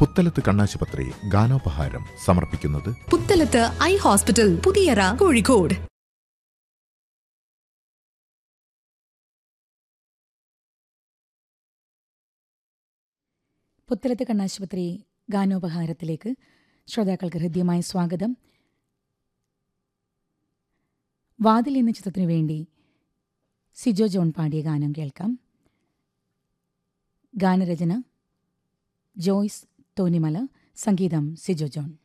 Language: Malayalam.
പുത്തലത്ത് കണ്ണാശുപത്രി ഗാനോപഹാരം സമർപ്പിക്കുന്നത് പുത്തലത്ത് ഐ ഹോസ്പിറ്റൽ പുതിയറ കോഴിക്കോട് പുത്തലത്ത് കണ്ണാശുപത്രി ഗാനോപഹാരത്തിലേക്ക് ശ്രോതാക്കൾക്ക് ഹൃദ്യമായ സ്വാഗതം വാതിൽ എന്ന ചിത്രത്തിനു വേണ്ടി സിജോ ജോൺ പാടിയ ഗാനം കേൾക്കാം ഗാനരചന ജോയ്സ് തോന്നിമല സംഗീതം സിജോ ജോൺ